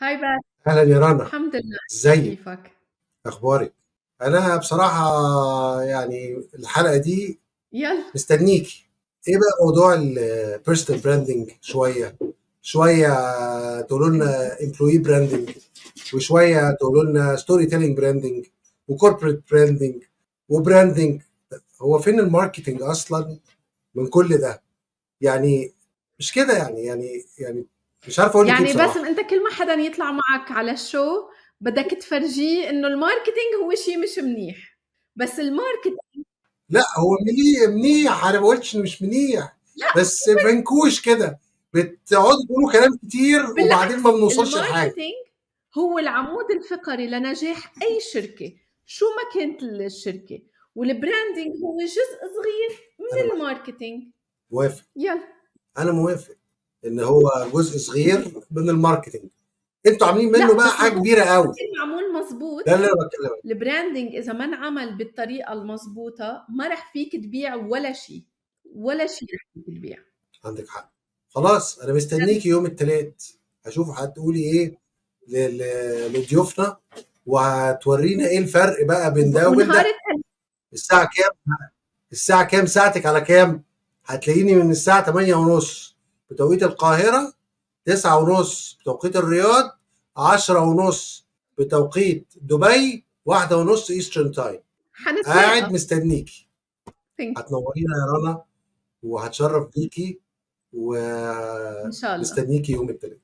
هاي بات اهلا يا رنا الحمد لله ازيك كيفك اخبارك انا بصراحه يعني الحلقه دي يلا مستنيكي ايه بقى موضوع البيرسونال براندنج شويه شويه تقولوا لنا امبلوي براندنج وشويه تقولوا لنا ستوري تيلينج براندنج وكوربريت براندنج وبراندنج هو فين الماركتنج اصلا من كل ده يعني مش كده يعني يعني يعني مش عارف اقول لك يعني ايه بس بصراحه انت كل ما حدا يطلع معك على الشو بدك تفرجيه انه الماركتينج هو شيء مش منيح بس الماركت لا هو منيح منيح انا ما قلتش انه مش منيح بس منكوش كده بتقعدوا تقولوا كلام كتير وبعدين ما بنوصلش لحاجه الماركتينج هو العمود الفقري لنجاح اي شركه شو ما كانت الشركه والبراندنج هو جزء صغير من أنا الماركتينج موافق يلا انا موافق ان هو جزء صغير من الماركتنج انتوا عاملين منه لا بقى بس حاجه هو كبيره قوي كان معمول مزبوط ده اللي انا بتكلم عنه البراندنج اذا ما انعمل بالطريقه المضبوطه ما رح فيك تبيع ولا شيء ولا شيء رح فيك تبيع عندك حق خلاص انا مستنيكي يوم الثلاث اشوف هتقولي ايه ل- ل- لضيوفنا وهتورينا ايه الفرق بقى بين ده وبين ونهار ده التل- الساعه كام الساعه كام ساعتك على كام هتلاقيني من الساعه 8 ونص بتوقيت القاهره 9 ونص بتوقيت الرياض 10 ونص بتوقيت دبي واحدة ونص ايسترن تايم حنتلاقى قاعد مستنيكي Thank you. هتنورينا يا رنا وهتشرف بيكي ان شاء الله ومستنيكي يوم الثلاث